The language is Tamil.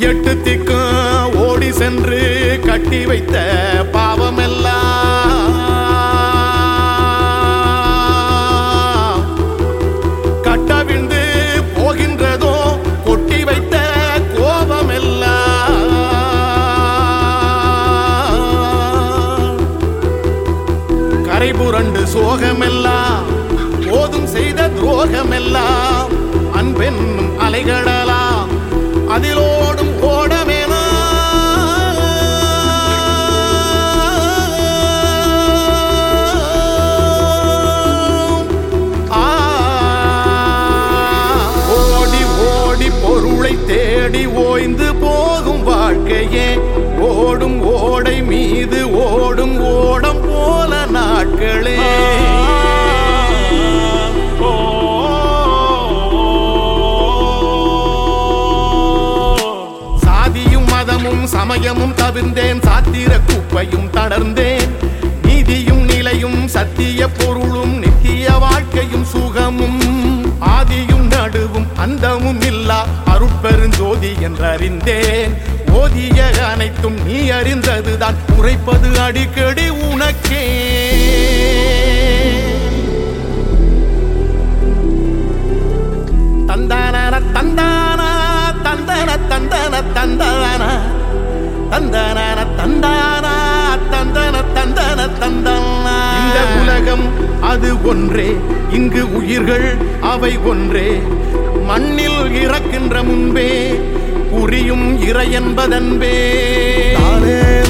எட்டு திக்கும் ஓடி சென்று கட்டி வைத்த பாவமெல்லாம் கட்டவிழ்ந்து போகின்றதோ கொட்டி வைத்த கோபமெல்லாம் கரை புரண்டு சோகமெல்லாம் போதும் செய்த துரோகமெல்லாம் அன்பென்னும் அலைகடலாம் அதிலோடும் ஓடமேனா ஆ. ஓடி ஓடி பொருளை தேடி ஓய்ந்து போகும் வாழ்க்கையே ஓடும் ஓடை மீது ஓடும் ஓடம் போல நாட்களே சாதியும் மதமும் சமயமும் தவிர்ந்தேன் சாத்திர குப்பையும் தளர்ந்தேன் நீதியும் நிலையும் சத்திய பொருளும் நித்திய வாழ்க்கையும் சுகமும் ஆதியும் நடுவும் அந்தமும் இல்லா அருட்பெருஞ்சோதி என்றறிந்தேன் ஓதிய அனைத்தும் நீ அறிந்ததுதான் உரைப்பது அடிக்கடி உனக்கே தந்தான தந்தான தந்தன தந்தன தந்தான தந்தான தந்தான தந்தன தந்தன தந்தான இந்த உலகம் அது ஒன்றே இங்கு உயிர்கள் அவை ஒன்றே மண்ணில் இறக்கின்ற முன்பே புரியும் இறை என்பதன்பே தானே